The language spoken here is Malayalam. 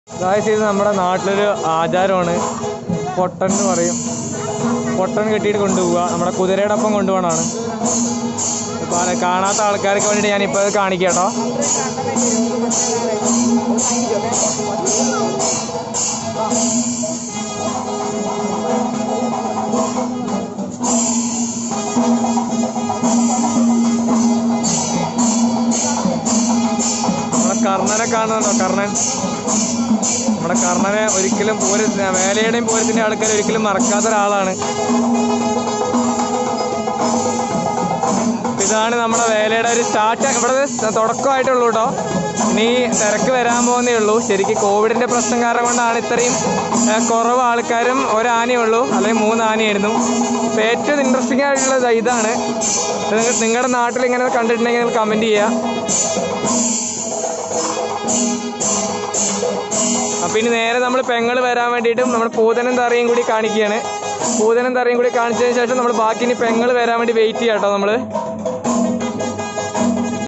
ഗായ്സ് ഇത് നമ്മുടെ നാട്ടിലൊരു ആചാരമാണ് പൊട്ടൻ എന്ന് പറയും പൊട്ടൻ കെട്ടിയിട്ട് കൊണ്ടുപോവുക നമ്മുടെ കുതിരയുടെ ഒപ്പം കൊണ്ടുപോകണമാണ് ഇപ്പം കാണാത്ത ആൾക്കാർക്ക് വേണ്ടിയിട്ട് ഞാനിപ്പോൾ അത് കാണിക്കാം കേട്ടോ നമ്മുടെ കർണനെ കാണുന്നുണ്ടോ കർണൻ നമ്മുടെ കർണനെ ഒരിക്കലും പൂര വേലയുടെയും പൂരത്തിൻ്റെ ആൾക്കാർ ഒരിക്കലും മറക്കാത്ത ഒരാളാണ് അപ്പൊ ഇതാണ് നമ്മുടെ വേലയുടെ ഒരു സ്റ്റാർട്ട് ഇവിടെ തുടക്കമായിട്ടുള്ളൂ കേട്ടോ ഇനി തിരക്ക് വരാൻ പോകുന്നേ ഉള്ളൂ ശരിക്കും കോവിഡിന്റെ പ്രശ്നം കാരണം കൊണ്ടാണ് ഇത്രയും ആ, കുറവ് ആൾക്കാരും ഒരാനയേ ഉള്ളൂ അല്ലെങ്കിൽ മൂന്ന് ആനയായിരുന്നു അപ്പോൾ ഏറ്റവും ഇൻട്രസ്റ്റിംഗ് ആയിട്ടുള്ളത് ഇതാണ് ഇത് നിങ്ങളുടെ നാട്ടിൽ ഇങ്ങനെ കണ്ടിട്ടുണ്ടെങ്കിൽ നിങ്ങൾ കമൻറ്റ് ചെയ്യുക അപ്പൊ ഇനി നേരെ നമ്മൾ പെങ്ങൾ വരാൻ വേണ്ടിയിട്ടും നമ്മൾ പൂതനും തറയും കൂടി കാണിക്കുകയാണ് പൂതനും തറയും കൂടി കാണിച്ചതിന് ശേഷം നമ്മൾ ബാക്കി ഇനി പെങ്ങൾ വരാൻ വേണ്ടി വെയിറ്റ് ചെയ്യാം കേട്ടോ നമ്മള്